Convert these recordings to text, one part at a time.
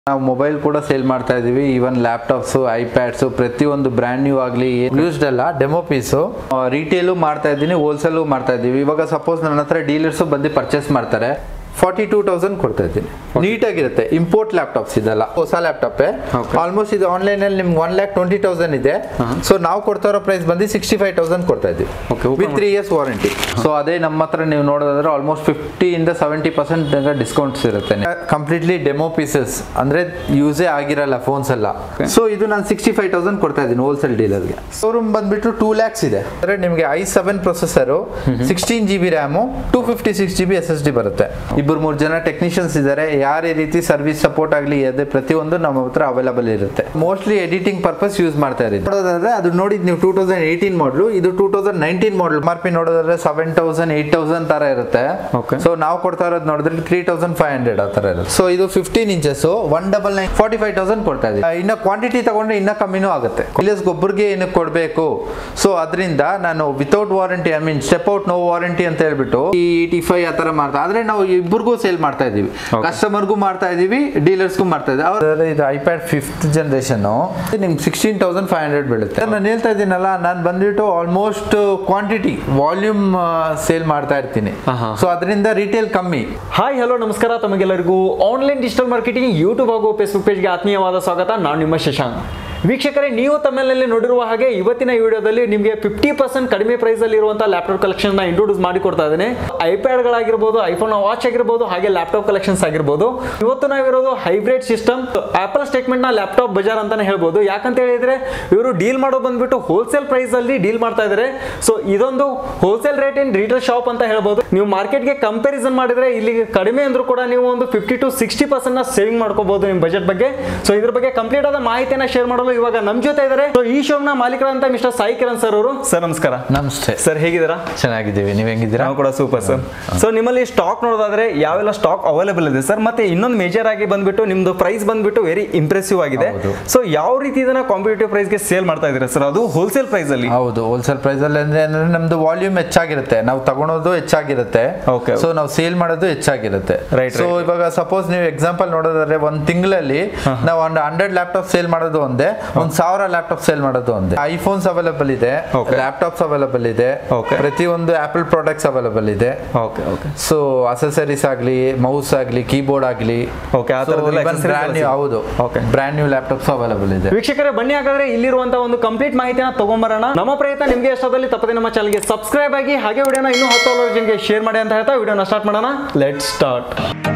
ನಾವು ಮೊಬೈಲ್ ಕೂಡ ಸೇಲ್ ಮಾಡ್ತಾ ಇದೀವಿ ಈವನ್ ಲ್ಯಾಪ್ಟಾಪ್ಸ್ ಐಪ್ಯಾಡ್ಸ್ ಪ್ರತಿಯೊಂದು ಬ್ರ್ಯಾಂಡ್ ನ್ಯೂ ಆಗಲಿ ಯೂಸ್ಡ್ ಅಲ್ಲ ಡೆಮೋ ಪೀಸು ರಿಟೇಲು ಮಾಡ್ತಾ ಇದ್ದೀನಿ ಹೋಲ್ಸೇಲು ಮಾಡ್ತಾ ಇದ್ದೀವಿ ಇವಾಗ ಸಪೋಸ್ ನನ್ನ ಹತ್ರ ಡೀಲರ್ಸು ಬಂದು ಪರ್ಚೇಸ್ ಮಾಡ್ತಾರೆ ಫಾರ್ಟಿ ಟೂ ತೌಸಂಡ್ ಕೊಡ್ತಾ ಇದ್ದೀನಿ ನೀಟಾಗಿರುತ್ತೆ ಇಂಪೋರ್ಟ್ ಲ್ಯಾಪ್ಟಾಪ್ಸ್ ಇದೆಲ್ಲ ಹೊಸ ಲ್ಯಾಪ್ಟಾಪ್ Okay. ಆಲ್ಮೋಸ್ಟ್ ಇದು ಆನ್ಲೈನ್ ಅಲ್ಲಿ ನಿಮ್ಗೆ ಒನ್ ಲ್ಯಾಕ್ ಟ್ವೆಂಟಿ ತೌಸಂಡ್ ಇದೆ ಸೊ ನಾವು ಕೊಡ್ತಾ ಇರೋ ಪ್ರೈಸ್ ಬಂದು ಸಿಕ್ಸ್ಟಿ ಫೈವ್ ತೌಸಂಡ್ ಕೊಡ್ತಾ ಇದ್ದೀವಿ Okay, open with three years warranty so ಅದೇ ನಮ್ಮ ಹತ್ರ ನೀವು ನೋಡೋದಾದ್ರೆ ಆಲ್ಮೋಸ್ಟ್ ಫಿಫ್ಟಿ ಇಂದ ಸೆವೆಂಟಿ ಪರ್ಸೆಂಟ್ ಡಿಸ್ಕೌಂಟ್ಸ್ ಇರುತ್ತೆ ಕಂಪ್ಲೀಟ್ಲಿ ಡೆಮೋ ಪೀಸಸ್ ಅಂದ್ರೆ ಯೂಸೇ ಆಗಿರಲ್ಲ ಫೋನ್ಸ್ ಎಲ್ಲ ಸೊ ಇದು ನಾನು ಸಿಕ್ಸ್ಟಿ ಫೈವ್ ತೌಸಂಡ್ ಕೊಡ್ತಾ ಇದ್ದೀನಿ ಹೋಲ್ಸೇಲ್ ಡೀಲರ್ಗೆ ಶೋರೂಮ್ ಬಂದ್ಬಿಟ್ಟು ಟೂ ಲ್ಯಾಕ್ಸ್ ಇದೆ ಅಂದ್ರೆ ನಿಮಗೆ I seven processor sixteen G B RAM two fifty six G B S S D ಬರುತ್ತೆ ಇಬ್ಬರು ಮೂರು ಜನ ಟೆಕ್ನಿಷಿಯನ್ಸ್ ಇದ್ದಾರೆ ಯಾರೇ ರೀತಿ ಸರ್ವಿಸ್ ಸಪೋರ್ಟ್ ಆಗಲಿ ಅದೇ ಪ್ರತಿಯೊಂದು ನಮ್ಮ ಹತ್ರ ಅವೈಲಬಲ್ ಇರುತ್ತೆ ಮೋಸ್ಟ್ಲಿ ಎಡಿಟಿಂಗ್ ಪರ್ಪಸ್ ಯೂಸ್ ಮಾಡ್ತಾ ಇದ್ದೀವಿ ನೋಡೋದಾದ್ರೆ ಅದು ನೋಡಿದ್ ನೀವು ಟೂ ತೌಸಂಡ್ ಏಯ್ಟೀನ್ ಮಾಡಲು ಇದು two thousand nineteen model R P ನೋಡೋದಾದ್ರೆ ಸೆವೆನ್ ತೌಸಂಡ್ ಏಟ್ ತೌಸಂಡ್ ತರ ಇರುತ್ತೆ Okay. ಸೊ ನಾವು ಕೊಡ್ತಾ ಇರೋದು ನೋಡಿದ್ರೆ ತ್ರೀ ತೌಸಂಡ್ ಫೈವ್ ಹಂಡ್ರೆಡ್ ಆ ಥರ ಇರುತ್ತೆ ಸೊ ಇದು fifteen inches one double nine forty five thousand ಕೊಡ್ತಾ ಇದ್ದೀವಿ ಆ, ಇನ್ನ ಕ್ವಾಂಟಿಟಿ ತಗೊಂಡ್ರೆ ಇನ್ನ ಕಮ್ಮಿನೂ ಆಗುತ್ತೆ ಇಲ್ಲಿಸ್ ಒಬ್ಬರಿಗೆ ಏನಕ್ಕೆ ಕೊಡಬೇಕು ಸೊ ಅದರಿಂದ ನಾನು without warranty I mean step out no warranty ಅಂತ ಹೇಳ್ಬಿಟ್ಟು ಈ ಏಯ್ಟಿ ಫೈವ್ ಆ ಥರ ಮಾಡ್ತಾ ಆದ್ರೆ ನಾವು ಇಬ್ಬರಿಗೂ ಸೇಲ್ ಮಾಡ್ತಾ ಇದೀವಿ ಕಸ್ಟಮರ್ಗೂ ಮಾಡ್ತಾ ಇದೀವಿ ಡೀಲರ್ಸ್ಗೂ ಮಾಡ್ತಾ ಇದೀವಿ ಅವ್ರ ಇದು ಐಪ್ಯಾಡ್ ಫಿಫ್ತ್ ಜನರೇಷನ್ ನಿಮ್ಗೆ ಸಿಕ್ಸ್ಟೀನ್ ತೌಸಂಡ್ ಫೈವ್ ಹಂಡ್ರೆಡ್ ಬೀಳುತ್ತೆ ನಾನು ಹೇಳ್ತಾ ಇದ್ದೀನಲ್ಲ ನಾನು ಬಂದ್ಬಿಟ್ಟು ಆಲ್ಮೋಸ್ಟ್ ಕ್ವಾಂಟಿಟಿ ವಾಲ್ಯೂಮ್ ಸೇಲ್ ಮಾಡ್ತಾ ಇರ್ತೀನಿ ಆಹಾ. ಸೊ ಅದರಿಂದ ರಿಟೇಲ್ ಕಮ್ಮಿ ಹಾಯ್ ಹಲೋ ನಮಸ್ಕಾರ ತಮಗೆಲ್ಲರಿಗೂ ಆನ್ಲೈನ್ ಡಿಜಿಟಲ್ ಮಾರ್ಕೆಟಿಂಗ್ ಯೂಟ್ಯೂಬ್ ಹಾಗೂ ಫೇಸ್ಬುಕ್ ಪೇಜ್ಗೆ ಆತ್ಮೀಯವಾದ ಸ್ವಾಗತ ನಾನು ನಿಮ್ಮ ಶಶಾಂಕ್ ವೀಕ್ಷಕರೇ ನೀವು ತಮ್ಮಲ್ಲಿ ನೋಡಿರುವ ಹಾಗೆ ಇವತ್ತಿನ ಈ ವಿಡಿಯೋದಲ್ಲಿ ನಿಮಗೆ ಫಿಫ್ಟಿ ಪರ್ಸೆಂಟ್ ಕಡಿಮೆ ಪ್ರೈಸಲ್ಲಿ ಇರುವಂಥ ಲ್ಯಾಪ್ಟಾಪ್ ಕಲೆಕ್ಷನ್ನ ಇಂಟ್ರೊಡ್ಯೂಸ್ ಮಾಡಿ ಕೊಡ್ತಾ ಇದ್ದೇನೆ ಐಪ್ಯಾಡ್ಗಳಾಗಿರ್ಬೋದು ಐಫೋನ್ ವಾಚ್ ಆಗಿರ್ಬೋದು ಹಾಗೆ ಲ್ಯಾಪ್ಟಾಪ್ ಕಲೆಕ್ಷನ್ಸ್ ಆಗಿರ್ಬೋದು ಇವತ್ತು ನಾವಿರೋದು ಹೈಬ್ರಿಡ್ ಸಿಸ್ಟಮ್ ಆಪಲ್ ಸ್ಟೇಟ್ಮೆಂಟ್ನ ಲ್ಯಾಪ್ಟಾಪ್ ಬಜಾರ್ ಅಂತಾನೆ ಹೇಳ್ಬೋದು ಯಾಕಂತ ಹೇಳಿದ್ರೆ ಇವರು ಡೀಲ್ ಮಾಡೋ ಬಂದ್ಬಿಟ್ಟು ಹೋಲ್ಸೇಲ್ ಪ್ರೈಸಲ್ಲಿ ಡೀಲ್ ಮಾಡ್ತಾ ಇದ್ದಾರೆ ಸೊ ಇದೊಂದು wholesale rate in retail shop ಅಂತ ಹೇಳ್ಬೋದು ನೀವು ಮಾರ್ಕೆಟ್ಗೆ ಕಂಪ್ಯಾರಿಸನ್ ಮಾಡಿದ್ರೆ ಇಲ್ಲಿ ಕಡಿಮೆ ಅಂದ್ರೂ ಕೂಡ ನೀವು ಒಂದು ಫಿಫ್ಟಿ ಟು ಸಿಕ್ಸ್ಟಿ ಪರ್ಸೆಂಟ್ ನ ಸೇವಿಂಗ್ ಮಾಡ್ಕೋಬಹುದು ನಿಮ್ಮ ಬಜೆಟ್ ಬಗ್ಗೆ ಸೊ ಇದ್ರ ಬಗ್ಗೆ ಕಂಪ್ಲೀಟ್ ಆದ ಮಾಹಿತಿಯನ್ನ ಶೇರ್ ಮಾಡಲು ಇವಾಗ ನಮ್ ಜೊತೆ ಇದ್ದಾರೆ ಸೊ ಈ ಶೋಮ್ ನ ಮಾಲೀಕರಂತ ಮಿಸ್ಟರ್ ಸಾಯಿ ಕಿರಣ್ ಸರ್ ಅವರು ಸರ್ ನಮಸ್ಕಾರ ನಮಸ್ತೆ ಸರ್ ಹೇಗಿದ್ದೀರಾ ಚೆನ್ನಾಗಿದ್ದೀವಿ ನೀವು ಹೆಂಗಿದ್ದೀರಾ ನಾವು ಕೂಡ ಸೂಪರ್ ಸರ್ ಸೊ ನಿಮ್ಮಲ್ಲಿ ಸ್ಟಾಕ್ ನೋಡೋದಾದ್ರೆ ಯಾವೆಲ್ಲ ಸ್ಟಾಕ್ ಅವೈಲೇಬಲ್ ಇದೆ ಸರ್ ಮತ್ತೆ ಇನ್ನೊಂದು ಮೇಜರ್ ಆಗಿ ಬಂದ್ಬಿಟ್ಟು ನಿಮ್ದು ಪ್ರೈಸ್ ಬಂದ್ಬಿಟ್ಟು ವೆರಿ ಇಂಪ್ರೆಸಿವ್ ಆಗಿದೆ ಹೌದು. ಸೊ ಯಾವ ರೀತಿ ಇದನ್ನ ಕಾಂಪಿಟೇಟಿವ್ ಪ್ರೈಸ್ಗೆ ಸೇಲ್ ಮಾಡ್ತಾ ಇದ್ದೀರಾ ಸರ್ ಅದು ಹೋಲ್ಸೇಲ್ ಪ್ರೈಸ್ ಅಲ್ಲಿ ಹೌದು ಹೋಲ್ಸೇಲ್ ಪ್ರೈಸ್ ಅಲ್ಲಿ ಅಂದ್ರೆ ಅಂದ್ರೆ ನಮ್ದು ವಾಲ್ಯೂಮ್ ಹೆಚ್ಚಾಗಿರುತ್ತೆ ನಾವು ತಗೊಳೋದು ಹೆಚ್ಚಾಗಿರುತ್ತೆ Okay. ಸೊ ನಾವು ಸೇಲ್ ಮಾಡೋದು ಹೆಚ್ಚಾಗಿರುತ್ತೆ Right, ಸೊ right. ಇವಾಗ ಸಪೋಸ್ ನೀವು ಎಕ್ಸಾಂಪಲ್ ನೋಡೋದಾದ್ರೆ ಒಂದ್ ತಿಂಗಳಲ್ಲಿ ನಾವು ಒಂದು ಹಂಡ್ರೆಡ್ ಲ್ಯಾಪ್ಟಾಪ್ ಸೇಲ್ ಮಾಡೋದು ಒಂದೇ ಒಂದ್ ಸಾವಿರ ಲ್ಯಾಪ್ಟಾಪ್ ಸೇಲ್ ಮಾಡೋದು ಒಂದೇ ಐಫೋನ್ಸ್ ಅವೈಲೇಬಲ್ ಇದೆ Okay. ಲ್ಯಾಪ್ಟಾಪ್ಸ್ ಅವೈಲೇಬಲ್ ಇದೆ Okay. ಪ್ರತಿಯೊಂದು ಆಪಲ್ ಪ್ರಾಡಕ್ಟ್ಸ್ ಅವೈಲೇಬಲ್ ಇದೆ ಓಕೆ ಓಕೆ ಸೊ ಅಸೆಸರೀಸ್ ಆಗಲಿ ಮೌಸ್ ಆಗಲಿ ಕೀಬೋರ್ಡ್ ಆಗಲಿ Okay, ಆ ಥರದ್ದೆಲ್ಲ accessories ಬ್ರ್ಯಾಂಡ್ ನ್ಯೂ ಎಲ್ಲ ಹೌದು Okay. Brand new laptops available ಇದೆ ವೀಕ್ಷಕರೇ ಬನ್ನಿ ಹಾಗಾದ್ರೆ ಇಲ್ಲಿರುವಂತ ಒಂದು ಕಂಪ್ಲೀಟ್ ಮಾಹಿತಿನ ತಗೊಂಬರೋಣ ನಮ್ಮ ಪ್ರಯತ್ನ ನಿಮಗೆ ಇಷ್ಟದಲ್ಲಿ ತಪ್ಪದೆ ನಮ್ಮ ಚಾನಲ್ಗೆ ಸಬ್ಸ್ಕ್ರೈಬ್ ಆಗಿ ಹಾಗೆ ವಿಡಿಯೋನ ಇನ್ನೂ ಹತ್ತು ಹಲವು ಜನಕ್ಕೆ ಶೇರ್ ಮಾಡಿ ಅಂತ ಹೇಳ್ತಾ ವಿಡಿಯೋನ ಸ್ಟಾರ್ಟ್ ಮಾಡೋಣ ಲೆಟ್ ಸ್ಟಾರ್ಟ್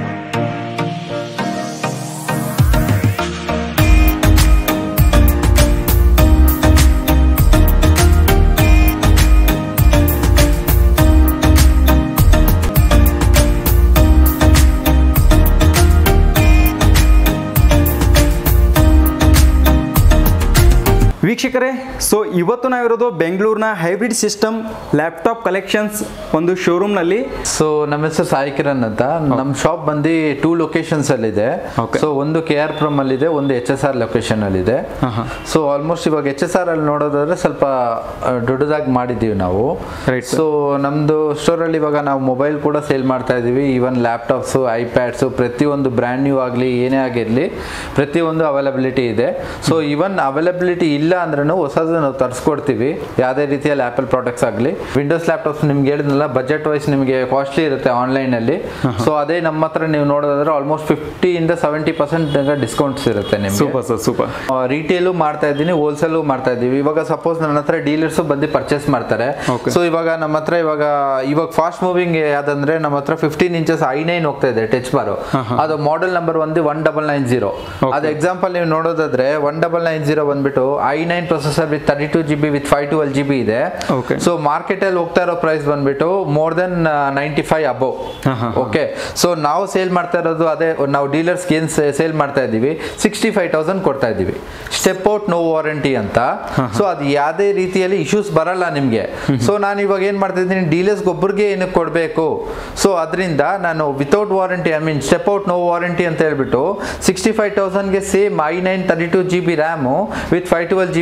ವೀಕ್ಷಕರೇ ಸೊ ಇವತ್ತು ನಾವಿರೋದು ಬೆಂಗಳೂರಿನ ಹೈಬ್ರಿಡ್ ಸಿಸ್ಟಮ್ ಲ್ಯಾಪ್ಟಾಪ್ ಕಲೆಕ್ಷನ್ಸ್ ಒಂದು ಶೋರೂಮ್ನಲ್ಲಿ ಸೊ ನಮ್ಮ ಹೆಸರು ಸಾಯಿ ಕಿರಣ್ ಅಂತ ನಮ್ಮ ಶಾಪ್ ಬಂದು ಟೂ ಲೊಕೇಶನ್ಸ್ ಅಲ್ಲಿ ಇದೆ Okay. ಸೊ ಒಂದು ಕೆ ಆರ್ ಪ್ರಮ್ ಅಲ್ಲಿ ಇದೆ ಒಂದು ಎಚ್ ಎಸ್ ಆರ್ ಲೊಕೇಶನ್ ಅಲ್ಲಿ ಇದೆ ಸೊ ಆಲ್ಮೋಸ್ಟ್ ಇವಾಗ ಎಚ್ ಎಸ್ ಆರ್ ಅಲ್ಲಿ ನೋಡೋದಾದ್ರೆ ಸ್ವಲ್ಪ ಆ, ದೊಡ್ಡದಾಗಿ ಮಾಡಿದ್ದೀವಿ ನಾವು Right, sir. ಸೊ ನಮ್ದು ಸ್ಟೋರ್ ಅಲ್ಲಿ ಇವಾಗ ನಾವು ಮೊಬೈಲ್ ಕೂಡ ಸೇಲ್ ಮಾಡ್ತಾ ಇದೀವಿ ಈವನ್ ಲ್ಯಾಪ್ಟಾಪ್ಸ್ ಐಪ್ಯಾಡ್ಸ್ ಪ್ರತಿಯೊಂದು ಬ್ರ್ಯಾಂಡ್ ನ್ಯೂ ಆಗಲಿ ಏನೇ ಆಗಿರಲಿ ಪ್ರತಿಯೊಂದು ಅವೈಲಬಿಲಿಟಿ ಇದೆ ಸೊ ಇವನ್ ಅವೈಲಬಿಲಿಟಿ ಇಲ್ಲ ಅಂದ್ರೂ ಹೊಸದು ನಾವು ತರಿಸ್ಕೊಡ್ತೀವಿ ಯಾವುದೇ ರೀತಿಯಲ್ಲಿ ಆಪಲ್ ಪ್ರಾಡಕ್ಟ್ಸ್ ಆಗಲಿ ವಿಂಡೋಸ್ ಲ್ಯಾಪ್ಟಾಪ್ಸ್ ನಿಮ್ಗೆ ಹೇಳಿದ್ನಲ್ಲ ಬಜೆಟ್ ವೈಸ್ ನಿಮಗೆ ಕಾಸ್ಟ್ಲಿ ಇರುತ್ತೆ ಆನ್ಲೈನ್ ಅಲ್ಲಿ ಸೊ ಅದೇ ನಮ್ಮ ಹತ್ರ ನೀವು ನೋಡೋದಾದ್ರೆ ಆಲ್ಮೋಸ್ಟ್ ಫಿಫ್ಟಿ ಇಂದ ಸೆವೆಂಟಿ ಪರ್ಸೆಂಟ್ ಡಿಸ್ಕೌಂಟ್ಸ್ ಇರುತ್ತೆ ನಿಮ್ಗೆ ಸೂಪರ್ ಸರ್ ಸೂಪರ್ ರಿಟೇಲು ಮಾಡ್ತಾ ಇದ್ದೀನಿ ಹೋಲ್ಸೇಲು ಮಾಡ್ತಾ ಇದ್ದೀವಿ ಇವಾಗ ಸಪೋಸ್ ನನ್ನ ಹತ್ರ ಡೀಲರ್ಸ್ ಬಂದು ಪರ್ಚೇಸ್ ಮಾಡ್ತಾರೆ Okay. ಸೊ ಇವಾಗ ನಮ್ಮ ಹತ್ರ ಇವಾಗ ಇವಾಗ ಫಾಸ್ಟ್ ಮೂವಿಂಗ್ ಯಾವ್ದಂದ್ರೆ ನಮ್ಮ ಹತ್ರ ಫಿಫ್ಟೀನ್ ಇಂಚಸ್ ಐ ನೈನ್ ಹೋಗ್ತಾ ಇದೆ ಟಚ್ ಬಾರು ಅದು ಮಾಡೆಲ್ ನಂಬರ್ ಒಂದು ಒನ್ ಡಬಲ್ ನೈನ್ ಜೀರೋ ಅದು ಎಕ್ಸಾಂಪಲ್ ನೀವು ನೋಡೋದಾದ್ರೆ ಒನ್ ಡಬಲ್ ನೈನ್ ಜೀರೋ ಬಂದ್ಬಿಟ್ಟು I nine processor with thirty two G B with five twelve G B ಇದೆ Okay. ಸೊ ಮಾರ್ಕೆಟ್ ಅಲ್ಲಿ ಹೋಗ್ತಾ ಇರೋ ಪ್ರೈಸ್ ಬಂದ್ಬಿಟ್ಟು more than ninety five above ಹಾ, ಹಾ, ಹಾ. ಓಕೆ ಸೊ ನಾವು ಸೇಲ್ ಮಾಡ್ತಾ ಇರೋದು ಅದೇ ನಾವು ಡೀಲರ್ಸ್ಗೆ ಏನು ಸೇಲ್ ಮಾಡ್ತಾ ಇದ್ದೀವಿ ಸಿಕ್ಸ್ಟಿ ಫೈವ್ ತೌಸಂಡ್ ಕೊಡ್ತಾ ಇದ್ದೀವಿ ಸ್ಟೆಪ್ ಔಟ್ ನೋ ವಾರಂಟಿ ಅಂತ ಸೊ ಅದು ಯಾವುದೇ ರೀತಿಯಲ್ಲಿ ಇಶ್ಯೂಸ್ ಬರಲ್ಲ ನಿಮಗೆ ಸೊ ನಾನು ಇವಾಗ ಏನು ಮಾಡ್ತಾ ಇದ್ದೀನಿ ಡೀಲರ್ಸ್ಗೆ ಒಬ್ಬರಿಗೆ ಏನಕ್ಕೆ ಕೊಡಬೇಕು ಸೊ ಅದರಿಂದ ನಾನು without warranty I mean step out no warranty ಅಂತ ಹೇಳ್ಬಿಟ್ಟು ಸಿಕ್ಸ್ಟಿ ಫೈವ್ ತೌಸಂಡ್ಗೆ same I nine thirty two G B RAM with five twelve G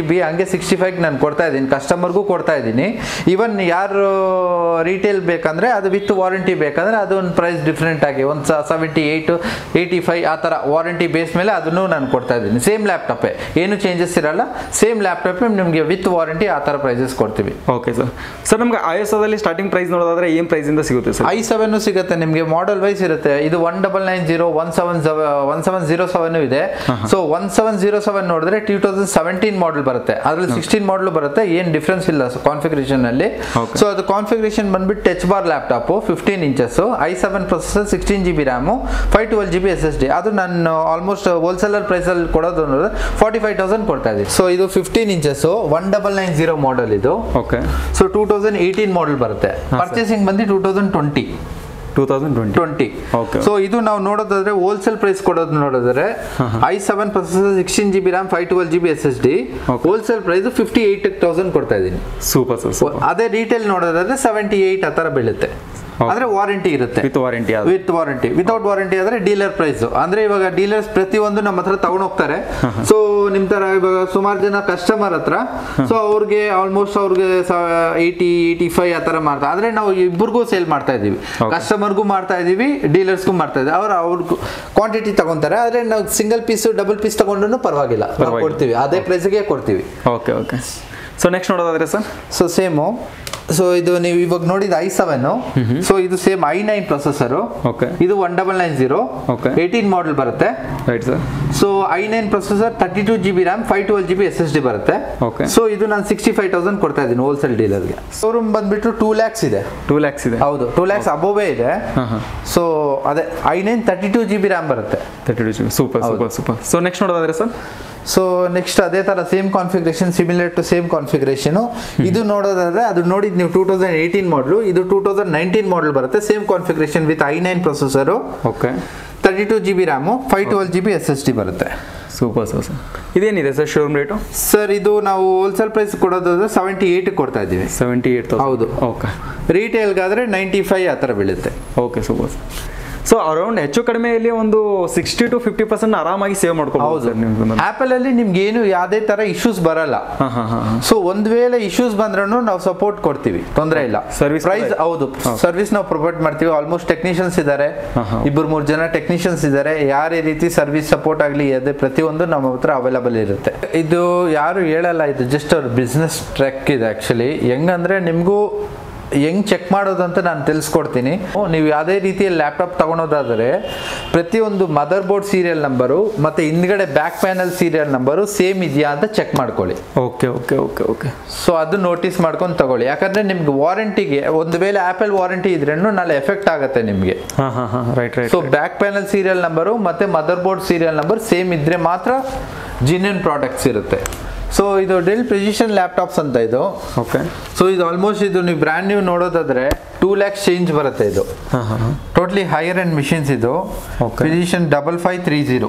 B ಹಂಗೆ ಸಿಕ್ಸ್ಟಿ ಫೈವ್ ನಾನು ಕೊಡ್ತಾ ಇದ್ದೀನಿ ಕಸ್ಟಮರ್ಗೂ ಕೊಡ್ತಾ ಇದ್ದೀನಿ ಇವನ್ ಯಾರು ರೀಟೇಲ್ ಬೇಕಂದ್ರೆ ಅದು ವಿತ್ ವಾರಂಟಿ ಬೇಕಂದ್ರೆ ಅದು ಒಂದು ಪ್ರೈಸ್ ಡಿಫ್ರೆಂಟ್ ಆಗಿ ಒಂದು ಸೆವೆಂಟಿ ಏಯ್ಟು ಏಯ್ಟಿ ಫೈವ್ ಆ ಥರ ವಾರಂಟಿ ಬೇಸ್ ಮೇಲೆ ಅದನ್ನು ನಾನು ಕೊಡ್ತಾ ಇದ್ದೀನಿ ಸೇಮ್ ಲ್ಯಾಪ್ಟಾಪೇ ಏನು ಚೇಂಜಸ್ ಇರಲ್ಲ ಸೇಮ್ ಲ್ಯಾಪ್ಟಾಪ್ ನಿಮಗೆ ವಿತ್ ವಾರಂಟಿ ಆ ಥರ ಪ್ರೈಸಸ್ ಕೊಡ್ತೀವಿ ಓಕೆ ಸರ್ ಸರ್ ನಮ್ಗೆ ಐ ಎಸ್ ಅಲ್ಲಿ ಸ್ಟಾರ್ಟಿಂಗ್ ಪ್ರೈಸ್ ನೋಡೋದಾದ್ರೆ ಏನು ಪ್ರೈಸಿಂದ ಸಿಗುತ್ತೆ ಸರ್ ಐ ಸೆವೆನ್ ಸಿಗುತ್ತೆ ನಿಮಗೆ ಮಾಡೆಲ್ ವೈಸ್ ಇರುತ್ತೆ ಇದು one double nine zero one seven one seven zero seven ಇದೆ so one seven zero seven ನೋಡಿದ್ರೆ ಟೂ ತೌಸಂಡ್ ಸೆವೆಂಟೀನ್ ಮಾಡಲ್ ಬರುತ್ತೆ ಅದ್ರಲ್ಲಿ ಸಿಕ್ಸ್ಟೀನ್ ಮಾಡಲ್ ಬರುತ್ತೆ ಏನು ಡಿಫ್ರೆನ್ಸ್ ಇಲ್ಲ ಕಾನ್ಫಿಗರೇಷನ್ ಅಲ್ಲಿ Okay. ಸೊ ಅದು ಕಾನ್ಫಿಗರೇಷನ್ ಬಂದ್ಬಿಟ್ಟು touch bar laptop fifteen inches I seven processor sixteen G B RAM five twelve G B S S D ಅದು ನಾನು ಆಲ್ಮೋಸ್ಟ್ ಹೋಲ್ಸೇಲರ್ ಪ್ರೈಸಲ್ಲಿ ಕೊಡೋದು ನೋಡಿದ್ರೆ ಫಾರ್ಟಿ ಫೈವ್ ತೌಸಂಡ್ ಕೊಡ್ತಾ ಇದ್ದೀನಿ ಸೊ ಇದು fifteen inches one double nine zero model ಇದು okay so two thousand eighteen model ಬರುತ್ತೆ ಪರ್ಚೇಸಿಂಗ್ ಬಂದು two thousand twenty two thousand twenty twenty Okay. So ಇದು ನಾವು ನೋಡೋದಾದ್ರೆ ಹೋಲ್ಸೇಲ್ ಪ್ರೈಸ್ ಕೊಡೋದು ನೋಡಿದ್ರೆ I seven processor sixteen G B RAM five twelve G B S S D Okay. Wholesale price fifty eight thousand ಕೊಡ್ತಾ ಇದ್ದೀನಿ super sir super ಅದೇ retail ನೋಡೋದಾದ್ರೆ seventy eight ಆ ಥರ ಬೀಳುತ್ತೆ ಅಂದ್ರೆ ವಾರಂಟಿ ಇರುತ್ತೆ ವಿತ್ ವಾರಂಟಿ ಅದು ವಿತ್ ವಾರಂಟಿ ವಿತೌಟ್ ವಾರಂಟಿ ಆದ್ರೆ ಡೀಲರ್ ಪ್ರೈಸ್ ಅಂದ್ರೆ ಇವಾಗ ಡೀಲರ್ಸ್ ಪ್ರತಿಯೊಂದು ನಮ್ಮ ಹತ್ರ ತಗೊಂಡ್ ಹೋಗ್ತಾರೆ ಸೊ ನಿಮ್ ತರ ಇವಾಗ ಸುಮಾರು ಜನ ಕಸ್ಟಮರ್ ಹತ್ರ ಸೊ ಅವ್ರಿಗೆ ಆಲ್ಮೋಸ್ಟ್ ಅವ್ರಿಗೆ ಏಯ್ಟಿ ಏಯ್ಟಿ ಫೈವ್ ಆ ತರ ಮಾಡ್ತಾರೆ ಆದ್ರೆ ನಾವು ಇಬ್ಬರಿಗೂ ಸೇಲ್ ಮಾಡ್ತಾ ಇದೀವಿ ಕಸ್ಟಮರ್ಗೂ ಮಾಡ್ತಾ ಇದೀವಿ ಡೀಲರ್ಸ್ಗೂ ಮಾಡ್ತಾ ಇದೀವಿ ಅವ್ರು ಅವ್ರಿಗೂ ಕ್ವಾಂಟಿಟಿ ತಗೊಂತಾರೆ ಆದ್ರೆ ನಾವು ಸಿಂಗಲ್ ಪೀಸ್ ಡಬಲ್ ಪೀಸ್ ತಗೊಂಡ್ರು ಪರವಾಗಿಲ್ಲ ನಾವು ಪರವಾಗಿಲ್ಲ. ಕೊಡ್ತೀವಿ ಅದೇ ಪ್ರೈಸ್ಗೆ ಕೊಡ್ತೀವಿ ಓಕೆ ಓಕೆ ಸೊ ನೆಕ್ಸ್ಟ್ ನೋಡೋದಾದ್ರೆ ಸರ್ ಸೊ ಸೇಮು ಸೊ ಇದು ನೀವು ಇವಾಗ ನೋಡಿದ ಐ ಸೆವೆನ್ ಸೊ ಇದು same I nine processor okay ಇದು one double nine zero Okay. Eighteen model ಬರುತ್ತೆ right sir so I nine processor thirty two G B RAM five twelve G B S S D ಬರುತ್ತೆ Okay. So ಇದು ನಾನು sixty five thousand ಕೊಡ್ತಾ ಇದ್ದೀನಿ wholesale ಡೀಲರ್ಗೆ showroom ಬಂದ್ಬಿಟ್ಟು two lakhs ಇದೆ two lakhs ಇದೆ ಹೌದು ಟೂ ಲ್ಯಾಕ್ಸ್ ಅಬೋವೇ ಇದೆ ಹಾಂ ಹಾಂ ಸೊ ಅದೇ I nine thirty two G B RAM ಬರುತ್ತೆ thirty two super super super so next ನೋಡೋದಾದ್ರೆ ಸರ್ ಸೊ ನೆಕ್ಸ್ಟ್ ಅದೇ ತರ same configuration similar to same configuration ಇದು ನೋಡೋದಾದ್ರೆ ಅದು ನೋಡಿದ್ ನೀವು ಟೂ ತೌಸಂಡ್ ಏಯ್ಟೀನ್ ಮಾಡಲು ಇದು ಟೂ ತೌಸಂಡ್ ನೈನ್ಟೀನ್ ಮಾಡಲ್ ಬರುತ್ತೆ same configuration with I nine processor okay thirty two G B RAM five twelve G B S S D ಬರುತ್ತೆ super sir sir ಇದೇನಿದೆ sir showroom rate sir ಇದು ನಾವು wholesale price ಕೊಡೋದಾದ್ರೆ seventy eight ಕೊಡ್ತಾ ಇದ್ದೀವಿ seventy eight ಹೌದು. Okay ರೀಟೇಲ್ಗಾದ್ರೆ ninety five ಆ ಥರ ಬೀಳುತ್ತೆ ಓಕೆ ಸೂಪರ್ ಸೊ ಅರೌಂಡ್ ಹೆಚ್ಚು ಕಡಿಮೆ ಇಲ್ಲಿ ಒಂದು ಸಿಕ್ಸ್ಟಿ ಟು ಫಿಫ್ಟಿ ಪರ್ಸೆಂಟ್ ಆರಾಮಾಗಿ ಸೇವ್ ಮಾಡ್ಕೋಬಹುದು ಹೌದು ಸರ್ ನಿಮ್ಗೆ ಆಪಲ್ ಅಲ್ಲಿ ನಿಮ್ಗೆ ಏನು ಯಾವುದೇ ತರ ಇಶ್ಯೂಸ್ ಬರಲ್ಲ ಹಾಂ ಹಾಂ ಹಾಂ ಸೊ ಒಂದ್ ವೇಳೆ ಇಶ್ಯೂಸ್ ಬಂದ್ರೂ ನಾವು ಸಪೋರ್ಟ್ ಕೊಡ್ತೀವಿ ತೊಂದರೆ ಇಲ್ಲ Service ಪ್ರೈಸ್ ಕೂಡ- ಹೌದು ಸರ್ವಿಸ್ ನಾವು ಪ್ರೊವೈಡ್ ಮಾಡ್ತೀವಿ ಆಲ್ಮೋಸ್ಟ್ ಟೆಕ್ನಿಷಿಯನ್ಸ್ ಇದ್ದಾರೆ ಹಾ, ಹಾ. ಇಬ್ಬರು ಮೂರು ಜನ ಟೆಕ್ನಿಷಿಯನ್ಸ್ ಇದ್ದಾರೆ ಯಾರೇ ರೀತಿ ಸರ್ವಿಸ್ ಸಪೋರ್ಟ್ ಆಗಲಿ ಅದೇ ಪ್ರತಿಯೊಂದು ನಮ್ಮ ಹತ್ರ ಅವೈಲಬಲ್ ಇರುತ್ತೆ ಇದು ಯಾರು ಹೇಳಲ್ಲ ಇದು ಜಸ್ಟ್ ಅವ್ರ ಬಿಸ್ನೆಸ್ ಟ್ರ್ಯಾಕ್ ಇದೆ ಆ್ಯಕ್ಚುಲಿ ಹೆಂಗಂದ್ರೆ ನಿಮಗೂ ಹೆಂಗ್ ಚೆಕ್ ಮಾಡೋದು ಅಂತ ನಾನು ತಿಳಿಸ್ಕೊಡ್ತೀನಿ ನೀವು ಯಾವುದೇ ರೀತಿಯ ಲ್ಯಾಪ್ಟಾಪ್ ತಗೊಳೋದಾದರೆ ಪ್ರತಿಯೊಂದು ಮದರ್ ಬೋರ್ಡ್ ಸೀರಿಯಲ್ ನಂಬರು ಮತ್ತು ಹಿಂದ್ಗಡೆ back panel serial number same ಇದೆಯಾ ಅಂತ ಚೆಕ್ ಮಾಡ್ಕೊಳ್ಳಿ okay okay okay okay so ಅದು ನೋಟಿಸ್ ಮಾಡ್ಕೊಂಡು ತಗೊಳ್ಳಿ ಯಾಕಂದ್ರೆ ನಿಮ್ಗೆ ವಾರಂಟಿಗೆ ಒಂದು ವೇಳೆ ಆಪಲ್ ವಾರಂಟಿ ಇದ್ರೇನು ನಾಳೆ ಎಫೆಕ್ಟ್ ಆಗುತ್ತೆ ನಿಮಗೆ ಹಾಂ ಹಾಂ ಹಾಂ right right so back panel serial number ಮತ್ತೆ motherboard serial number same ಇದ್ರೆ ಮಾತ್ರ ಜಿನಿಯನ್ ಪ್ರಾಡಕ್ಟ್ಸ್ ಇರುತ್ತೆ ಸೊ ಇದು ಡೆಲ್ ಪ್ರಿಸಿಷನ್ ಲ್ಯಾಪ್ಟಾಪ್ಸ್ ಅಂತ ಇದು ಓಕೆ ಸೊ ಇದು ಆಲ್ಮೋಸ್ಟ್ ಇದು ನೀವು ಬ್ರ್ಯಾಂಡ್ ನ್ಯೂ ನೋಡೋದಾದ್ರೆ ಟೂ ಲ್ಯಾಕ್ಸ್ ಚೇಂಜ್ ಬರುತ್ತೆ ಇದು ಹಾಂ ಹಾಂ ಹಾಂ ಟೋಟ್ಲಿ ಹೈಯರ್ ಅಂಡ್ ಮಿಷಿನ್ಸ್ ಇದು Okay. Precision double five three zero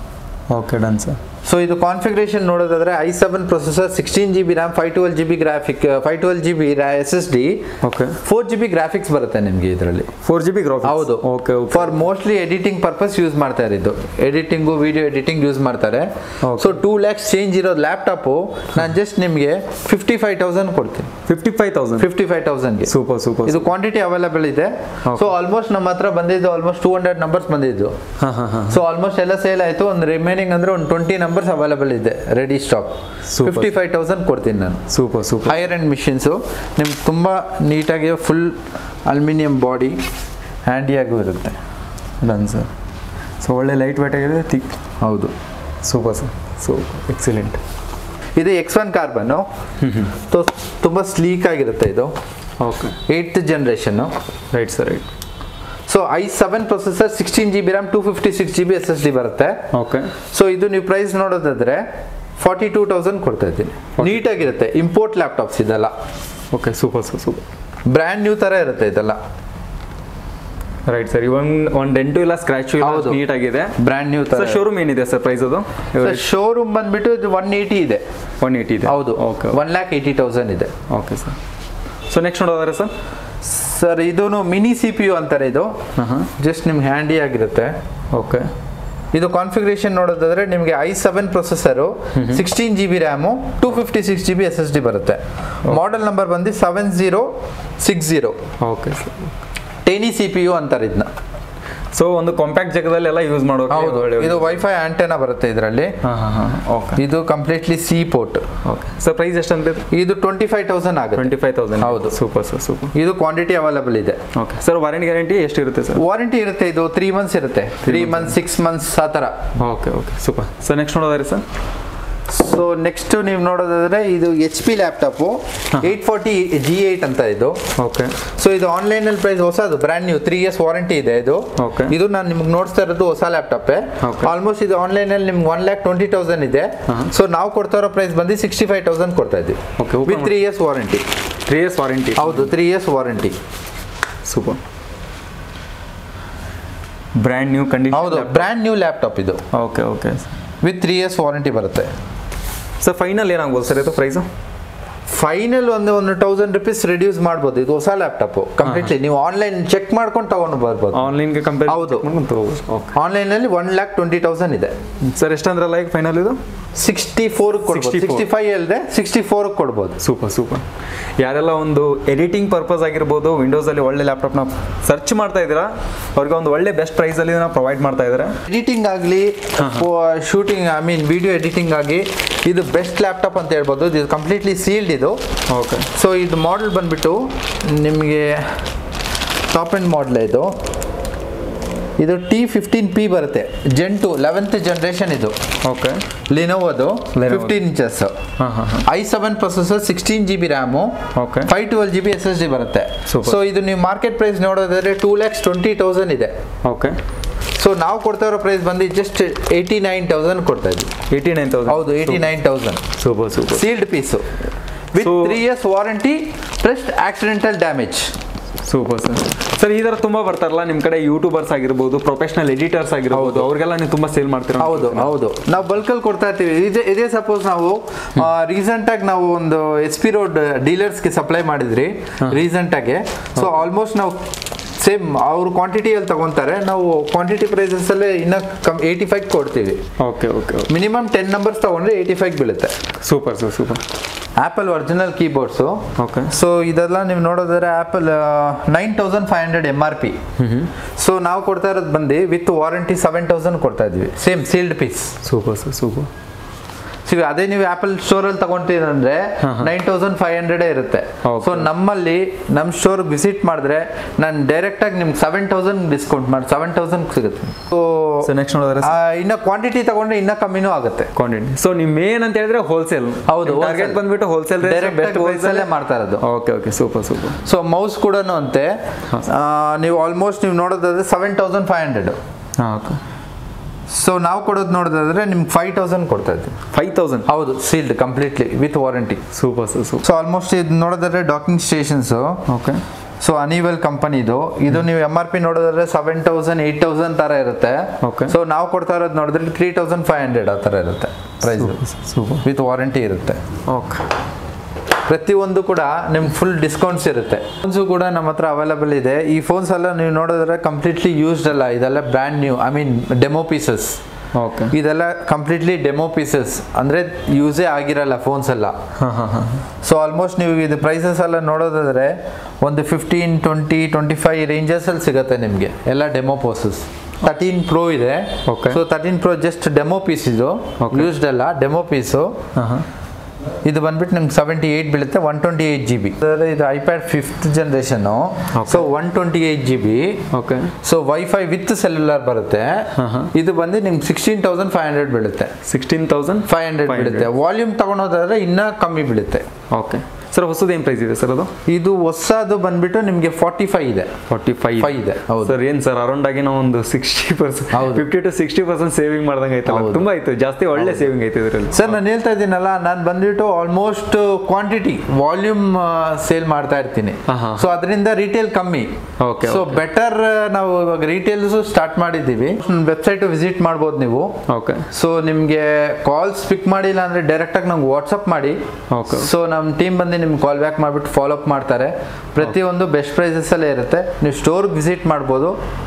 okay done sir so ಇದು ಕಾನ್ಫಿಗರೇಷನ್ ನೋಡೋದಾದ್ರೆ I seven processor sixteen G B RAM five twelve G B graphic five twelve G B S S D okay four G B graphics ಬರುತ್ತೆ ನಿಮಗೆ ಇದರಲ್ಲಿ four G B graph ಹೌದು okay okay for mostly editing purpose use ಮಾಡ್ತಾ ಇರೋದು editing video editing use ಮಾಡ್ತಾರೆ Okay. So two lakhs change ಇರೋದು laptop ನಾನು just ನಿಮಗೆ ಫಿಫ್ಟಿ ಫೈವ್ ತೌಸಂಡ್ ಕೊಡ್ತೀನಿ fifty five thousand fifty five ತೌಸಂಡ್ಗೆ ಸೂಪರ್ ಸೂಪರ್ ಇದು ಕ್ವಾಂಟಿಟಿ ಅವೈಲೇಬಲ್ ಇದೆ Okay. ಸೊ ಆಲ್ಮೋಸ್ಟ್ ನಮ್ಮ ಹತ್ರ ಬಂದಿದ್ದು ಆಲ್ಮೋಸ್ಟ್ ಟೂ ಹಂಡ್ರೆಡ್ ನಂಬರ್ಸ್ ಬಂದಿದ್ದು ಹಾಂ ಹಾಂ ಹಾಂ ಸೊ ಆಲ್ಮೋಸ್ಟ್ ಎಲ್ಲ ಸೇಲ್ ಆಯಿತು ಒಂದು ರಿಮೈನಿಂಗ್ ಅಂದ್ರೆ ಒಂದು ಟ್ವೆಂಟಿ ನಂಬರ್ಸ್ ಅವೈಲೇಬಲ್ ಇದೆ ರೆಡಿ ಸ್ಟಾಕ್ Super. ಫಿಫ್ಟಿ ಫೈವ್ ತೌಸಂಡ್ ಕೊಡ್ತೀನಿ ನಾನು super super higher and machines ನಿಮ್ಗೆ ತುಂಬ ನೀಟಾಗಿ ಫುಲ್ ಅಲ್ಯೂಮಿನಿಯಂ ಬಾಡಿ ಹ್ಯಾಂಡಿಯಾಗೂ ಇರುತ್ತೆ ಡನ್ ಸರ್ ಸೊ ಒಳ್ಳೆ ಲೈಟ್ ವೇಟ್ ಆಗಿದೆ ಥಿಕ್ ಹೌದು ಸೂಪರ್ ಸರ್ ಸೊ ಎಕ್ಸಲೆಂಟ್ ಇದು ಎಕ್ಸ್ ಒನ್ ಕಾರ್ಬನ್ನು ತುಂಬ ಸ್ಲೀಕ್ ಆಗಿರುತ್ತೆ ಇದು okay eighth generation right sir right so I seven processor sixteen G B RAM two fifty six G B S S D ಬರುತ್ತೆ okay so ಇದು ನೀವು price ನೋಡೋದಾದ್ರೆ forty two thousand ಕೊಡ್ತಾ ಇದ್ದೀನಿ ನೀಟಾಗಿರುತ್ತೆ ಇಂಪೋರ್ಟ್ ಲ್ಯಾಪ್ಟಾಪ್ಸ್ ಇದೆಲ್ಲ okay super sir super brand new ಥರ ಇರುತ್ತೆ ಇದೆಲ್ಲ ರೈಟ್ ಸರ್ ಇವನ್ ಒಂದು ಡೆಂಟು ಇಲ್ಲ ಸ್ಕ್ರಾಚು ಹೌದು. ನೀಟ್ ಆಗಿದೆ ಬ್ರ್ಯಾಂಡ್ ನ್ಯೂ ಥರ ಸರ್ ಶೋರೂಮ್ ಏನಿದೆ ಸರ್ ಪ್ರೈಸ್ ಅದು ಶೋರೂಮ್ ಬಂದ್ಬಿಟ್ಟು ಇದು ಒನ್ ಏಯ್ಟಿ ಇದೆ ಒನ್ ಏಯ್ಟಿ ಇದೆ ಹೌದು okay one lakh eighty thousand ಇದೆ ಓಕೆ ಸರ್ ಸೊ ನೆಕ್ಸ್ಟ್ ನೋಡೋದಾರೆ ಸರ್ ಸರ್ ಇದು ಮಿನಿ ಸಿ ಪಿ ಯು ಅಂತಾರೆ ಇದು ಹಾಂ ಹಾಂ ಜಸ್ಟ್ ನಿಮ್ಗೆ ಹ್ಯಾಂಡಿ ಆಗಿರುತ್ತೆ ಓಕೆ ಇದು ಕಾನ್ಫಿಗರೇಷನ್ ನೋಡೋದಾದ್ರೆ ನಿಮಗೆ I seven processor sixteen G B RAM two fifty six G B S S D ಬರುತ್ತೆ ಮಾಡೆಲ್ ನಂಬರ್ ಬಂದು seven zero six zero okay sir tiny C P U ಅಂತಾರೆ ಇದನ್ನ so ಒಂದು compact ಜಾಗದಲ್ಲೆಲ್ಲ use ಮಾಡೋಕೆ ಹೌದು ಇದು ವೈಫೈ ಆಂಟೆನಾ ಬರುತ್ತೆ ಇದರಲ್ಲಿ ಹಾಂ ಹಾಂ ಹಾಂ ಓಕೆ ಇದು completely C port okay sir price ಎಷ್ಟು ಅಂತ ಇದು ಟ್ವೆಂಟಿ ಫೈವ್ ತೌಸಂಡ್ ಆಗುತ್ತೆ ಟ್ವೆಂಟಿ ಫೈವ್ ತೌಸಂಡ್ ಹೌದು. ಸೂಪರ್ ಸರ್ ಸೂಪರ್ ಇದು ಕ್ವಾಂಟಿಟಿ ಅವೈಲಬಲ್ ಇದೆ ಓಕೆ ಸರ್ ವಾರಂಟಿ ಗ್ಯಾರಂಟಿ ಎಷ್ಟು ಇರುತ್ತೆ ಸರ್ ವಾರಂಟಿ ಇರುತ್ತೆ ಇದು ತ್ರೀ ಮಂತ್ಸ್ ಇರುತ್ತೆ ತ್ರೀ ಮಂತ್ಸ್ ಸಿಕ್ಸ್ ಮಂತ್ಸ್ ಆ ಥರ okay okay super sir next ನೋಡೋದಾರಿ ಸರ್ ಸೊ ನೆಕ್ಸ್ಟ್ ನೀವು ನೋಡೋದಾದ್ರೆ ಇದು H P laptop eight forty G eight ಅಂತ ಇದು ಓಕೆ ಸೊ ಇದು ಆನ್ಲೈನಲ್ಲಿ ಪ್ರೈಸ್ ಹೊಸದು brand new three years warranty ಇದೆ ಇದು Okay. ಇದು ನಾನು ನಿಮ್ಗೆ ನೋಡ್ತಾ ಇರೋದು ಹೊಸ ಲ್ಯಾಪ್ಟಾಪ್ Okay. ಆಲ್ಮೋಸ್ಟ್ ಇದು ಆನ್ಲೈನಲ್ಲಿ ನಿಮ್ಗೆ ಒನ್ ಲ್ಯಾಕ್ ಟ್ವೆಂಟಿ ತೌಸಂಡ್ ಇದೆ ಸೊ ನಾವು ಕೊಡ್ತಾ ಇರೋ ಪ್ರೈಸ್ ಬಂದು ಸಿಕ್ಸ್ಟಿ ಫೈವ್ ತೌಸಂಡ್ ಕೊಡ್ತಾ ಇದ್ದೀವಿ Okay, open with three years warranty three years warranty ಹೌದು three years warranty super brand new condition ಹೌದು ಬ್ರ್ಯಾಂಡ್ ನ್ಯೂ ಲ್ಯಾಪ್ಟಾಪ್ ಇದು okay okay with three years warranty ಬರುತ್ತೆ ಸರ್ ಫೈನಲ್ ಏನಾಗ್ಬೋದು sir ಇದು price final ಒಂದು ಒಂದು ತೌಸಂಡ್ ರುಪೀಸ್ ರಿಡ್ಯೂಸ್ ಮಾಡ್ಬೋದು ಇದು ಹೊಸ ಲ್ಯಾಪ್ಟಾಪ್ ಕಂಪ್ಲೀಟ್ಲಿ ನೀವು ಆನ್ಲೈನ್ ಚೆಕ್ ಮಾಡ್ಕೊಂಡು ತಗೊಂಡು ಬರ್ಬೋದು ಆನ್ಲೈನ್ಗೆ ಕಂಪೇರ್ ಹೌದು. ತಗೋಬೋದು ಓಕೆ ಆನ್ಲೈನಲ್ಲಿ ಒನ್ ಲ್ಯಾಕ್ ಟ್ವೆಂಟಿ ತೌಸಂಡ್ ಇದೆ ಸರ್ ಎಷ್ಟಂದ್ರಲ್ಲ ಈಗ ಫೈನಲ್ ಇದು ಸಿಕ್ಸ್ಟಿ ಫೋರ್ ಕೊಡ್ಬೋದು 64. ಸಿಕ್ಸ್ಟಿ ಫೈವ್ ಅಲ್ಲದೆ ಸಿಕ್ಸ್ಟಿ ಫೋರ್ ಕೊಡ್ಬೋದು ಸೂಪರ್ ಸೂಪರ್ ಯಾರೆಲ್ಲ ಒಂದು ಎಡಿಟಿಂಗ್ ಪರ್ಪಸ್ ಆಗಿರ್ಬೋದು ವಿಂಡೋಸಲ್ಲಿ ಒಳ್ಳೆ ಲ್ಯಾಪ್ಟಾಪ್ನ ಸರ್ಚ್ ಮಾಡ್ತಾ ಇದ್ದೀರಾ ಅವ್ರಿಗೆ ಒಂದು ಒಳ್ಳೆ ಬೆಸ್ಟ್ ಪ್ರೈಸಲ್ಲಿ ನಾವು ಪ್ರೊವೈಡ್ ಮಾಡ್ತಾ ಇದ್ದಾರೆ ಎಡಿಟಿಂಗ್ ಆಗಲಿ shooting I mean video editing ಆಗಿ ಇದು ಬೆಸ್ಟ್ ಲ್ಯಾಪ್ಟಾಪ್ ಅಂತ ಹೇಳ್ಬೋದು ಇದು ಕಂಪ್ಲೀಟ್ಲಿ ಸೀಲ್ಡ್ ಇದು ಓಕೆ ಸೊ ಇದು ಮಾಡೆಲ್ ಬಂದ್ಬಿಟ್ಟು ನಿಮಗೆ ಟಾಪ್ ಆ್ಯಂಡ್ ಮಾಡಲ್ ಇದು ಇದು ಟಿ ಫಿಫ್ಟೀನ್ ಪಿ ಬರುತ್ತೆ ಜೆನ್ ಟು ಲೆವೆಂತ್ ಜನ್ರೇಷನ್ ಇದು ಓಕೆ ಲಿನೋವದು Lenovo. ಫಿಫ್ಟೀನ್ ಇಂಚಸ್ ಹಾಂ ಹಾಂ ಹಾಂ I seven processor sixteen G B RAM okay five twelve G B S S D ಬರುತ್ತೆ Super. ಸೊ ಇದು ನೀವು ಮಾರ್ಕೆಟ್ ಪ್ರೈಸ್ ನೋಡೋದಾದ್ರೆ ಟೂ ಲ್ಯಾಕ್ಸ್ ಟ್ವೆಂಟಿ ತೌಸಂಡ್ ಇದೆ ಓಕೆ ಸೊ ನಾವು ಕೊಡ್ತಾ ಇರೋ ಪ್ರೈಸ್ ಬಂದು ಜಸ್ಟ್ ಏಯ್ಟಿ ನೈನ್ ತೌಸಂಡ್ ಕೊಡ್ತಾ ಇದ್ವಿ ಏಯ್ಟಿ ನೈನ್ ತೌಸಂಡ್ ಹೌದು eighty nine thousand super super sealed piece with So- three years warranty plus accidental damage super sir sir ಈ ಥರ ತುಂಬ ಬರ್ತಾರಲ್ಲ ನಿಮ್ಮ ಕಡೆ ಯೂಟ್ಯೂಬರ್ಸ್ ಆಗಿರ್ಬೋದು ಪ್ರೊಫೆಷನಲ್ ಎಡಿಟರ್ಸ್ ಆಗಿರ್ಬೋದು ಅವ್ರಿಗೆಲ್ಲ ನೀವು ತುಂಬ ಸೇಲ್ ಮಾಡ್ತೀರಾ ಹೌದು ಹೌದು ನಾವು ಬಲ್ಕಲ್ಲಿ ಕೊಡ್ತಾ ಇರ್ತೀವಿ ಇದೇ ಇದೇ ಸಪೋಸ್ ನಾವು ರೀಸೆಂಟ್ ಆಗಿ ನಾವು ಒಂದು ಎಸ್ ಪಿ ರೋಡ್ ಡೀಲರ್ಸ್ಗೆ ಸಪ್ಲೈ ಮಾಡಿದ್ರಿ ರೀಸೆಂಟ್ ಆಗಿ ಸೊ ಆಲ್ಮೋಸ್ಟ್ ನಾವು ಸೇಮ್ ಅವ್ರು ಕ್ವಾಂಟಿಟಿಯಲ್ಲಿ ತಗೊಂತಾರೆ ನಾವು ಕ್ವಾಂಟಿಟಿ ಪ್ರೈಸಸ್ ಅಲ್ಲೇ ಇನ್ನ ಕಮ್ ಏಯ್ಟಿ ಫೈವ್ ಕೊಡ್ತೀವಿ okay okay minimum ten numbers ತಗೊಂಡ್ರೆ ಏಯ್ಟಿ ಫೈವ್ ಬೀಳುತ್ತೆ super sir super Apple original keyboards okay so ಇದೆಲ್ಲ ನೀವು ನೋಡೋದಾದ್ರೆ Apple nine thousand five hundred M R P so ನಾವು ಕೊಡ್ತಾ ಇರೋದು ಬಂದು ವಿತ್ ವಾರಂಟಿ ಸೆವೆನ್ ತೌಸಂಡ್ ಕೊಡ್ತಾ ಇದ್ವಿ same sealed piece super sir super so ಅದೇ ನೀವು ಆಪಲ್ ಸ್ಟೋರಲ್ಲಿ ತಗೊಂತೀರಂದ್ರೆ ನೈನ್ ತೌಸಂಡ್ ಫೈವ್ ಹಂಡ್ರೆಡ್ ಇರುತ್ತೆ Okay. ಸೊ ನಮ್ಮಲ್ಲಿ ನಮ್ಮ ಸ್ಟೋರ್ ವಿಸಿಟ್ ಮಾಡಿದ್ರೆ ನಾನು ಡೈರೆಕ್ಟ್ ಆಗಿ ನಿಮ್ಗೆ ಸೆವೆನ್ ತೌಸಂಡ್ ಡಿಸ್ಕೌಂಟ್ ಮಾಡಿ ಸೆವೆನ್ ತೌಸಂಡ್ ಸಿಗುತ್ತೆ ಸೊ ಸೊ ನೆಕ್ಸ್ಟ್ ನೋಡಿದ್ರೆ ಇನ್ನ ಕ್ವಾಂಟಿಟಿ ತಗೊಂಡ್ರೆ ಇನ್ನ ಕಮ್ಮಿನೂ ಆಗುತ್ತೆ ಕ್ವಾಂಟಿಟಿ ಸೊ ನಿಮ್ಮ ಮೇನ್ ಅಂತ ಹೇಳಿದ್ರೆ ಹೋಲ್ಸೇಲ್ ಹೌದು, ಟಾರ್ಗೆಟ್ wholesale. ಬಂದ್ಬಿಟ್ಟು ಹೋಲ್ಸೇಲ್ ಡೈರೆಕ್ಟ್ ಆಗಿ ಹೋಲ್ಸೇಲ್ ಮಾಡ್ತಾ ಇರೋದು okay okay super super so mouse ಕೂಡ ಅಂತೆ ಆ, ನೀವು ಆಲ್ಮೋಸ್ಟ್ ನೀವು ನೋಡೋದಾದ್ರೆ ಸೆವೆನ್ ತೌಸಂಡ್ ಫೈವ್ ಹಂಡ್ರೆಡ್ ಹಾಂ ಓಕೆ ಸೊ ನಾವು ಕೊಡೋದು ನೋಡೋದಾದ್ರೆ ನಿಮ್ಗೆ ಫೈವ್ ತೌಸಂಡ್ ಕೊಡ್ತಾ ಇದ್ವಿ ಫೈವ್ ತೌಸಂಡ್ ಹೌದು sealed completely with warranty super sir super so almost ಇದು ನೋಡೋದಾದ್ರೆ ಡಾಕಿಂಗ್ ಸ್ಟೇಷನ್ಸು ಓಕೆ ಸೊ ಅನಿವೆಲ್ ಕಂಪನಿದು ಇದು ನೀವು ಎಮ್ ಆರ್ ಪಿ ನೋಡೋದಾದ್ರೆ ಸೆವೆನ್ ತೌಸಂಡ್ ಏಯ್ಟ್ ತೌಸಂಡ್ ತರ ಇರುತ್ತೆ Okay. ಸೊ ನಾವು ಕೊಡ್ತಾ ಇರೋದು ನೋಡಿದ್ರೆ ತ್ರೀ ತೌಸಂಡ್ ಫೈವ್ ಹಂಡ್ರೆಡ್ ಆ ಥರ ಇರುತ್ತೆ ಪ್ರೈಸ್ ಸೂಪರ್ ವಿತ್ ವಾರಂಟಿ ಇರುತ್ತೆ ಓಕೆ ಪ್ರತಿಯೊಂದು ಕೂಡ ನಿಮ್ಗೆ ಫುಲ್ ಡಿಸ್ಕೌಂಟ್ಸ್ ಇರುತ್ತೆ ಫೋನ್ಸು ಕೂಡ ನಮ್ಮ ಹತ್ರ ಅವೈಲಬಲ್ ಇದೆ ಈ ಫೋನ್ಸ್ ಎಲ್ಲ ನೀವು ನೋಡಿದ್ರೆ ಕಂಪ್ಲೀಟ್ಲಿ ಯೂಸ್ಡ್ ಅಲ್ಲ ಇದೆಲ್ಲ brand new I mean demo pieces okay ಇದೆಲ್ಲ ಕಂಪ್ಲೀಟ್ಲಿ ಡೆಮೋ ಪೀಸಸ್ ಅಂದರೆ ಯೂಸೇ ಆಗಿರಲ್ಲ ಫೋನ್ಸ್ ಎಲ್ಲ ಹಾಂ ಹಾಂ ಹಾಂ ಸೊ ಆಲ್ಮೋಸ್ಟ್ ನೀವು ಇದು ಪ್ರೈಸಸ್ ಎಲ್ಲ ನೋಡೋದಾದ್ರೆ ಒಂದು ಫಿಫ್ಟೀನ್ ಟ್ವೆಂಟಿ ಟ್ವೆಂಟಿ ಫೈವ್ ರೇಂಜಸಲ್ಲಿ ಸಿಗುತ್ತೆ ನಿಮಗೆ ಎಲ್ಲ ಡೆಮೋ ಪೋಸಸ್ ತರ್ಟೀನ್ ಪ್ರೋ ಇದೆ Okay. So thirteen pro just demo piece ಇದು Okay. ಯೂಸ್ಡ್ ಅಲ್ಲ ಡೆಮೋ ಪೀಸು ಹಾಂ ಹಾಂ ಇದು ಬಂದ್ಬಿಟ್ಟು ನಿಮ್ಗೆ ಸೆವೆಂಟಿ ಏಯ್ಟ್ ಬೀಳುತ್ತೆ one twenty eight G B ಇದು iPad fifth generation Okay. So one twenty eight G B okay so wifi with cellular ಬರುತ್ತೆ ಹಾಂ ಹಾಂ ಇದು ಬಂದು ನಿಮ್ಗೆ ಸಿಕ್ಸ್ಟೀನ್ ತೌಸಂಡ್ ಫೈವ್ ಹಂಡ್ರೆಡ್ ಬೀಳುತ್ತೆ ಸಿಕ್ಸ್ಟೀನ್ ತೌಸಂಡ್ ಫೈವ್ ಹಂಡ್ರೆಡ್ ಬೀಳುತ್ತೆ ವಾಲ್ಯೂಮ್ ತಗೊಳೋದಾದ್ರೆ ಇನ್ನೂ ಕಮ್ಮಿ ಬೀಳುತ್ತೆ ಓಕೆ ಸರ್ ಹೊಸದು ಏನು ಪ್ರೈಸ್ ಇದೆ ಸರ್ ಅದು ಇದು ಹೊಸದು ಬಂದ್ಬಿಟ್ಟು ನಿಮಗೆ ಫಾರ್ಟಿ ಫೈವ್ ಇದೆ ಫಾರ್ಟಿ ಫೈವ್ ಫೈವ್ ಇದೆ ಹೌದು ಸರ್ ಏನು ಸರ್ ಅರೌಂಡ್ ಆಗಿ ನಾವು ಒಂದು ಸಿಕ್ಸ್ಟಿ ಪರ್ಸೆಂಟ್ ಹೌದು. Fifty to sixty percent saving ಮಾಡ್ದಂಗೆ ಆಯ್ತಲ್ಲ ಹೌದು. ತುಂಬ ಆಯ್ತು ಜಾಸ್ತಿ ಒಳ್ಳೆ ಸೇವಿಂಗ್ ಆಯ್ತು ಇದರಲ್ಲಿ ಸರ್ ನಾನು ಹೇಳ್ತಾ ಇದ್ದೀನಲ್ಲ ನಾನು ಬಂದ್ಬಿಟ್ಟು ಆಲ್ಮೋಸ್ಟ್ ಕ್ವಾಂಟಿಟಿ ವಾಲ್ಯೂಮ್ ಸೇಲ್ ಮಾಡ್ತಾ ಇರ್ತೀನಿ ಆಹಾ. ಸೊ ಅದರಿಂದ ರಿಟೇಲ್ ಕಮ್ಮಿ Okay, ಸೊ ಬೆಟರ್ ನಾವು ಇವಾಗ ರಿಟೇಲ್ಸ್ ಸ್ಟಾರ್ಟ್ ಮಾಡಿದ್ದೀವಿ ವೆಬ್ಸೈಟ್ ವಿಸಿಟ್ ಮಾಡ್ಬೋದು ನೀವು ಓಕೆ ಸೊ ನಿಮಗೆ ಕಾಲ್ಸ್ ಪಿಕ್ ಮಾಡಿಲ್ಲ ಅಂದ್ರೆ ಡೈರೆಕ್ಟ್ ಆಗಿ ನಂಗೆ ವಾಟ್ಸಪ್ ಮಾಡಿ Okay. ಸೊ ನಮ್ಮ ಟೀಮ್ ಬಂದು ನಿಮ್ಗೆ ಕಾಲ್ ಬ್ಯಾಕ್ ಮಾಡಿಬಿಟ್ಟು ಫಾಲೋ ಅಪ್ ಮಾಡ್ತಾರೆ ಪ್ರತಿಯೊಂದು ಬೆಸ್ಟ್ ಪ್ರೈಸಸ್ ಅಲ್ಲೇ ಇರುತ್ತೆ ನೀವು ಸ್ಟೋರ್ಗೆ ವಿಸಿಟ್ ಮಾಡ್ಬೋದು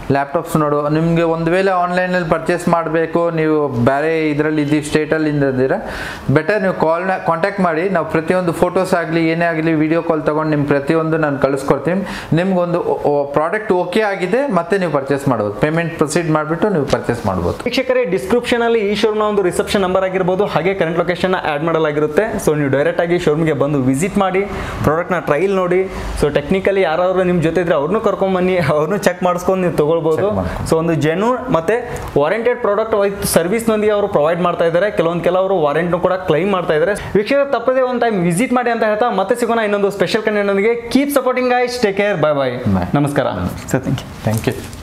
ಲ್ಯಾಪ್ಟಾಪ್ಸ್ ನೋಡು ನಿಮಗೆ ಒಂದು ವೇಳೆ ಆನ್ಲೈನಲ್ಲಿ ಪರ್ಚೇಸ್ ಮಾಡಬೇಕು ನೀವು ಬೇರೆ ಇದರಲ್ಲಿ ಇದ್ದೀವಿ ಸ್ಟೇಟಲ್ಲಿ ಇದ್ದಿರ ಬೆಟರ್ ನೀವು ಕಾಲ್ನ ಕಾಂಟ್ಯಾಕ್ಟ್ ಮಾಡಿ ನಾವು ಪ್ರತಿಯೊಂದು ಫೋಟೋಸ್ ಆಗಲಿ ಏನೇ ಆಗಲಿ ವಿಡಿಯೋ ಕಾಲ್ ತೊಗೊಂಡು ನಿಮ್ಮ ಪ್ರತಿಯೊಂದು ನಾನು ಕಳಿಸ್ಕೊಡ್ತೀನಿ ನಿಮ್ಗೊಂದು ಪ್ರಾಡಕ್ಟ್ ಓಕೆ ಆಗಿದೆ ಮತ್ತೆ ನೀವು ಪರ್ಚೇಸ್ ಮಾಡ್ಬೋದು ಪೇಮೆಂಟ್ ಪ್ರೊಸೀಡ್ ಮಾಡಿಬಿಟ್ಟು ನೀವು ಪರ್ಚೇಸ್ ಮಾಡ್ಬೋದು ವೀಕ್ಷಕರೇ ಡಿಸ್ಕ್ರಿಪ್ಷನ್ ಅಲ್ಲಿ ಈ ಶೋರೂಮ್ನ ಒಂದು ರಿಸೆಪ್ಷನ್ ನಂಬರ್ ಆಗಿರ್ಬೋದು ಹಾಗೆ ಕರೆಂಟ್ ಲೊಕೇಶನ್ ಆಡ್ ಮಾಡಲಾಗಿರುತ್ತೆ ಸೊ ನೀವು ಡೈರೆಕ್ಟ್ ಆಗಿ ಶೋರೂಮ್ಗೆ ಬಂದು ವಿಸಿಟ್ ಮಾಡಿ ಪ್ರಾಡಕ್ಟ್ನ ಟ್ರೈಲ್ ನೋಡಿ ಸೊ ಟೆಕ್ನಿಕಲಿ ಯಾರಾದ್ರು ನಿಮ್ಮ ಜೊತೆ ಇದ್ರೆ ಅವ್ರನ್ನೂ ಕರ್ಕೊಂಬನ್ನಿ ಅವ್ರನ್ನೂ ಚೆಕ್ ಮಾಡಿಸ್ಕೊಂಡು ನೀವು ತಗೊಳ್ಬೋದು Check ಮಾಡ್ಕೊಂಡು. ಸೊ ಒಂದು ಜೆನ್ಯೂನ್ ಮತ್ತೆ ವಾರಂಟೆಡ್ ಪ್ರಾಡಕ್ಟ್ ವಿತ್ ಸರ್ವಿಸ್ನೊಂದಿಗೆ ಅವರು ಪ್ರೊವೈಡ್ ಮಾಡ್ತಾ ಇದ್ದಾರೆ ಕೆಲವೊಂದು ಕೆಲವರು ವಾರಂಟ್ನು ಕೂಡ ಕ್ಲೈಮ್ ಮಾಡ್ತಾ ಇದ್ದಾರೆ ವೀಕ್ಷಕರ ತಪ್ಪದೆ ಒಂದು ಟೈಮ್ ವಿಸಿಟ್ ಮಾಡಿ ಅಂತ ಹೇಳ್ತಾ ಮತ್ತೆ ಸಿಗೋಣ ಇನ್ನೊಂದು ಸ್ಪೆಷಲ್ ಕಂಟೆಂಟ್ನೊಂದಿಗೆ keep supporting I take care bye bye Bye. ನಮಸ್ಕಾರ sir thank you thank you